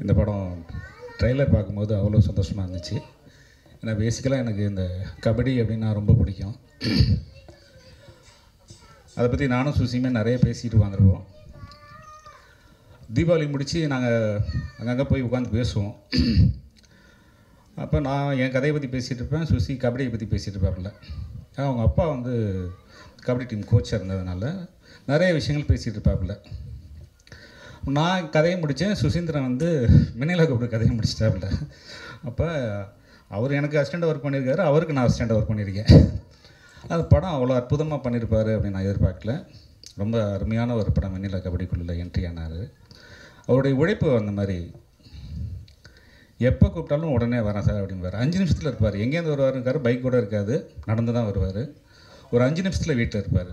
இந்த படம் ட்ரெய்லர் பார்க்கும்போது அவ்வளோ சந்தோஷமாக இருந்துச்சு ஏன்னா பேசிக்கலாக எனக்கு இந்த கபடி அப்படின்னா ரொம்ப பிடிக்கும் அதை பற்றி நானும் சுசியுமே நிறைய பேசிட்டு வந்துருவோம் தீபாவளி முடித்து நாங்கள் அங்கங்கே போய் உட்காந்து பேசுவோம் அப்போ நான் என் கதையை பற்றி பேசிகிட்டு இருப்பேன் சுசி கபடியை பற்றி பேசிகிட்டு இருப்பாப்புல அவங்க அப்பா வந்து கபடி டீம் கோச்சாக இருந்ததுனால நிறைய விஷயங்கள் பேசிகிட்டு இருப்பாப்புல நான் கதையை முடித்தேன் சுசீந்திரன் வந்து மினிலா கபடி கதையை முடிச்சிட்டாப்புல அப்போ அவர் எனக்கு அசிஸ்டண்ட் ஒர்க் பண்ணியிருக்காரு அவருக்கு நான் அசிஸ்டண்ட் ஒர்க் பண்ணியிருக்கேன் அந்த படம் அவ்வளோ அற்புதமாக பண்ணியிருப்பார் அப்படின்னு நான் எதிர்பார்க்கல ரொம்ப அருமையான ஒரு படம் வெண்ணிலா கபடிக்குள்ளே என்ட்ரி ஆனார் அவருடைய உழைப்பு அந்த மாதிரி எப்போ கூப்பிட்டாலும் உடனே வரேன் சார் அப்படிம்பார் அஞ்சு நிமிஷத்தில் இருப்பார் எங்கேருந்து வருவாருங்காரு பைக் கூட இருக்காது நடந்து தான் வருவார் ஒரு அஞ்சு நிமிஷத்தில் வீட்டில் இருப்பார்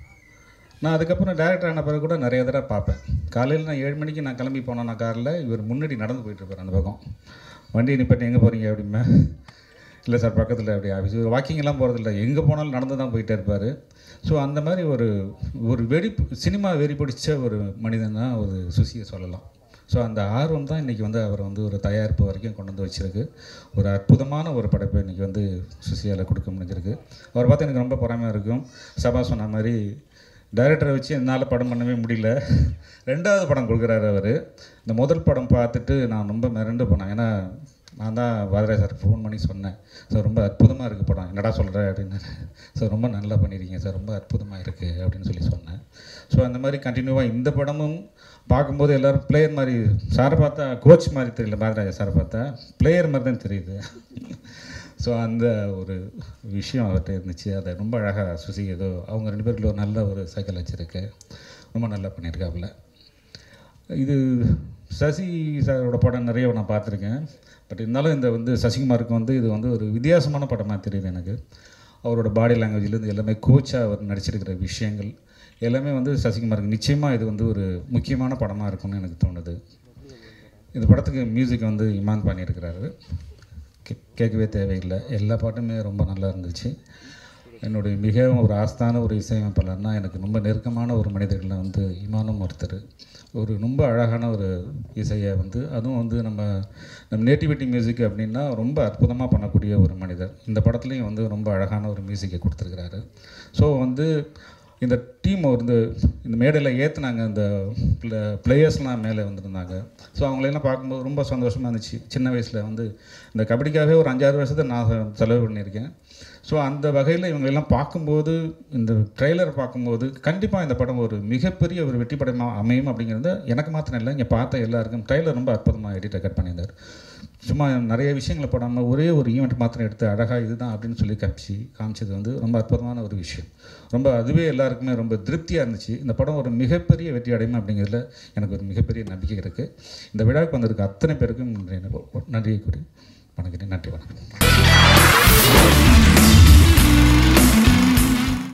நான் அதுக்கப்புறம் டேரக்டர் ஆன பிறகு கூட நிறைய தடவை பார்ப்பேன் காலையில் நான் ஏழு மணிக்கு நான் கிளம்பி போனேன்னா காரில் இவர் முன்னாடி நடந்து போயிட்டு இருப்பார் அந்த பக்கம் வண்டி நிப்பாட்டி எங்கே போகிறீங்க அப்படிம்பா இல்லை சார் பக்கத்தில் அப்படி ஆஃபீஸ் இவர் வாக்கிங்லாம் போகிறதில்ல எங்கே போனாலும் நடந்து தான் போயிட்டே இருப்பார் ஸோ அந்த மாதிரி ஒரு ஒரு வெடி சினிமா வெறி பிடிச்ச ஒரு மனிதன் தான் ஒரு சுசியை சொல்லலாம் ஸோ அந்த ஆர்வம் தான் இன்றைக்கி வந்து அவர் வந்து ஒரு தயாரிப்பு வரைக்கும் கொண்டு வந்து வச்சிருக்கு ஒரு அற்புதமான ஒரு படைப்பை இன்றைக்கி வந்து சுசியால் கொடுக்க முடிஞ்சிருக்கு அவரை பார்த்து எனக்கு ரொம்ப பொறாமையாக இருக்கும் சபா சொன்ன மாதிரி டைரக்டரை வச்சு என்னால் படம் பண்ணவே முடியல ரெண்டாவது படம் கொடுக்குறாரு அவர் இந்த முதல் படம் பார்த்துட்டு நான் ரொம்ப மிரண்டு போனேன் ஏன்னா நான் தான் வாதராஜ் சார் ஃபோன் பண்ணி சொன்னேன் சார் ரொம்ப அற்புதமாக இருக்குது படம் என்னடா சொல்கிற அப்படின்னு சார் ரொம்ப நல்லா பண்ணியிருக்கீங்க சார் ரொம்ப அற்புதமாக இருக்குது அப்படின்னு சொல்லி சொன்னேன் ஸோ அந்த மாதிரி கண்டினியூவாக இந்த படமும் பார்க்கும்போது எல்லோரும் பிளேயர் மாதிரி சாரை பார்த்தா கோச் மாதிரி தெரியல பாரதிராஜா சாரை பார்த்தா பிளேயர் மாதிரி தான் தெரியுது ஸோ அந்த ஒரு விஷயம் அவர்கிட்ட இருந்துச்சு அதை ரொம்ப அழகாக சுசி ஏதோ அவங்க ரெண்டு பேருக்குள்ள ஒரு நல்ல ஒரு சைக்காலஜி இருக்கு ரொம்ப நல்லா பண்ணியிருக்காப்புல இது சசி சாரோட படம் நிறைய நான் பார்த்துருக்கேன் பட் இருந்தாலும் இந்த வந்து சசிகுமாருக்கு வந்து இது வந்து ஒரு வித்தியாசமான படமாக தெரியுது எனக்கு அவரோட பாடி லாங்குவேஜ்லேருந்து எல்லாமே கோச்சாக அவர் நடிச்சிருக்கிற விஷயங்கள் எல்லாமே வந்து சசிகுமாருக்கு நிச்சயமாக இது வந்து ஒரு முக்கியமான படமாக இருக்கும்னு எனக்கு தோணுது இந்த படத்துக்கு மியூசிக் வந்து இமான் பண்ணியிருக்கிறாரு கே கேட்கவே தேவையில்லை எல்லா பாட்டுமே ரொம்ப நல்லா இருந்துச்சு என்னுடைய மிகவும் ஒரு ஆஸ்தான ஒரு இசையமைப்பாளர்னா எனக்கு ரொம்ப நெருக்கமான ஒரு மனிதர்களில் வந்து இமானும் ஒருத்தர் ஒரு ரொம்ப அழகான ஒரு இசையை வந்து அதுவும் வந்து நம்ம நம்ம நேட்டிவிட்டி மியூசிக் அப்படின்னா ரொம்ப அற்புதமாக பண்ணக்கூடிய ஒரு மனிதர் இந்த படத்துலையும் வந்து ரொம்ப அழகான ஒரு மியூசிக்கை கொடுத்துருக்கிறாரு ஸோ வந்து இந்த டீம் வந்து இந்த மேடையில் ஏற்றுனாங்க இந்த ப்ளே பிளேயர்ஸ்லாம் மேலே வந்திருந்தாங்க ஸோ அவங்களெல்லாம் பார்க்கும்போது ரொம்ப சந்தோஷமாக இருந்துச்சு சின்ன வயசில் வந்து இந்த கபடிக்காகவே ஒரு அஞ்சாறு வருஷத்தை நான் செலவு பண்ணியிருக்கேன் ஸோ அந்த வகையில் இவங்களெல்லாம் பார்க்கும்போது இந்த ட்ரெய்லர் பார்க்கும்போது கண்டிப்பாக இந்த படம் ஒரு மிகப்பெரிய ஒரு வெற்றி படமாக அமையும் அப்படிங்கிறத எனக்கு மாத்திரம் இல்லை இங்கே பார்த்த எல்லாருக்கும் ட்ரெய்லர் ரொம்ப அற்புதமாக எடிட்டர் கட் பண்ணியிருந்தார் சும்மா நிறைய விஷயங்களை போடாமல் ஒரே ஒரு ஈவெண்ட் மாத்திரம் எடுத்து அழகாக இதுதான் அப்படின்னு சொல்லி காமிச்சு காமிச்சது வந்து ரொம்ப அற்புதமான ஒரு விஷயம் ரொம்ப அதுவே எல்லாருக்குமே ரொம்ப திருப்தியாக இருந்துச்சு இந்த படம் ஒரு மிகப்பெரிய வெற்றி அடையும் அப்படிங்கிறதுல எனக்கு ஒரு மிகப்பெரிய நம்பிக்கை இருக்குது இந்த விழாவுக்கு வந்திருக்க அத்தனை பேருக்கும் நன்றி நன்றியை கூறி வணக்கம் நன்றி வணக்கம்